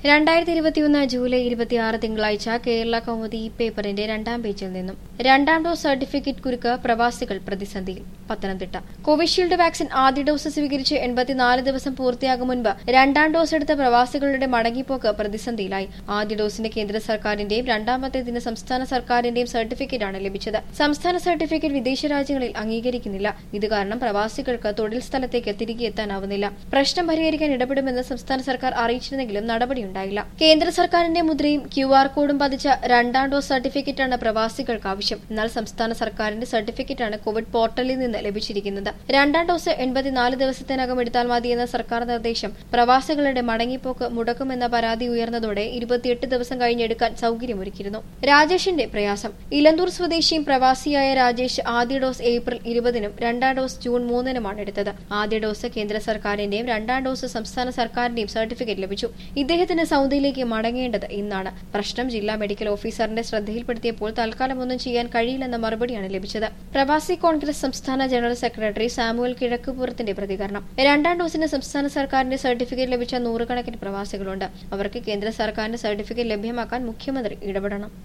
രണ്ടായിരത്തി ഇരുപത്തിയൊന്ന് ജൂലൈ ഇരുപത്തിയാറ് തിങ്കളാഴ്ച കേരള കൗമുദി ഈ പേപ്പറിന്റെ രണ്ടാം പേജിൽ നിന്നും രണ്ടാം ഡോസ് സർട്ടിഫിക്കറ്റ് കുരുക്ക് പ്രവാസികൾ പ്രതിസന്ധിയിൽ പത്തനംതിട്ട കോവിഷീൽഡ് വാക്സിൻ ആദ്യ ഡോസ് സ്വീകരിച്ച് എൺപത്തിനാല് ദിവസം പൂർത്തിയാകും മുൻപ് രണ്ടാം ഡോസ് എടുത്ത പ്രവാസികളുടെ മടങ്ങിപ്പോക്ക് പ്രതിസന്ധിയിലായി ആദ്യ ഡോസിന് കേന്ദ്ര സർക്കാരിന്റെയും രണ്ടാമത്തേതിന് സംസ്ഥാന സർക്കാരിന്റെയും സർട്ടിഫിക്കറ്റാണ് ലഭിച്ചത് സംസ്ഥാന സർട്ടിഫിക്കറ്റ് വിദേശ രാജ്യങ്ങളിൽ അംഗീകരിക്കുന്നില്ല ഇത് കാരണം പ്രവാസികൾക്ക് തൊഴിൽ സ്ഥലത്തേക്ക് തിരികെ എത്താനാവുന്നില്ല പ്രശ്നം പരിഹരിക്കാൻ ഇടപെടുമെന്ന് സംസ്ഥാന സർക്കാർ അറിയിച്ചിരുന്നെങ്കിലും നടപടിയുണ്ടായില്ല കേന്ദ്ര സർക്കാരിന്റെ മുദ്രയും ക്യു ആർ കോഡും പതിച്ച രണ്ടാം ഡോസ് സർട്ടിഫിക്കറ്റാണ് പ്രവാസികൾക്ക് ആവശ്യം എന്നാൽ സംസ്ഥാന സർക്കാരിന്റെ സർട്ടിഫിക്കറ്റാണ് കോവിഡ് പോർട്ടലിൽ നിന്ന് ലഭിച്ചിരിക്കുന്നത് രണ്ടാം ഡോസ് എൺപത്തിനാല് ദിവസത്തിനകം എടുത്താൽ മതിയെന്ന സർക്കാർ നിർദ്ദേശം പ്രവാസികളുടെ മടങ്ങിപ്പോക്ക് മുടക്കുമെന്ന പരാതി ഉയർന്നതോടെ ഇരുപത്തിയെട്ട് ദിവസം കഴിഞ്ഞെടുക്കാൻ സൌകര്യമൊരുക്കിയിരുന്നു രാജേഷിന്റെ പ്രയാസം ഇലന്തൂർ സ്വദേശിയും പ്രവാസിയായ രാജേഷ് ആദ്യ ഡോസ് ഏപ്രിൽ ഇരുപതിനും രണ്ടാം ഡോസ് ജൂൺ മൂന്നിനുമാണ് എടുത്തത് ആദ്യ ഡോസ് കേന്ദ്ര സർക്കാരിന്റെയും രണ്ടാം ഡോസ് സംസ്ഥാന സർക്കാരിന്റെയും സർട്ടിഫിക്കറ്റ് ലഭിച്ചു ഇദ്ദേഹത്തിന് സൗദിയിലേക്ക് മടങ്ങേണ്ടത് ഇന്നാണ് പ്രശ്നം ജില്ലാ മെഡിക്കൽ ഓഫീസറിന്റെ ശ്രദ്ധയിൽപ്പെടുത്തിയപ്പോൾ തൽക്കാലം ഒന്നും ചെയ്യാൻ കഴിയില്ലെന്ന മറുപടിയാണ് ലഭിച്ചത് പ്രവാസി കോൺഗ്രസ് സംസ്ഥാന ജനറൽ സെക്രട്ടറി സാമുവൽ കിഴക്കുപുറത്തിന്റെ പ്രതികരണം രണ്ടാം ഡോസിന് സംസ്ഥാന സർക്കാരിന്റെ സർട്ടിഫിക്കറ്റ് ലഭിച്ച നൂറുകണക്കിന് പ്രവാസികളുണ്ട് അവർക്ക് കേന്ദ്ര സർക്കാരിന്റെ സർട്ടിഫിക്കറ്റ് ലഭ്യമാക്കാൻ മുഖ്യമന്ത്രി ഇടപെടണം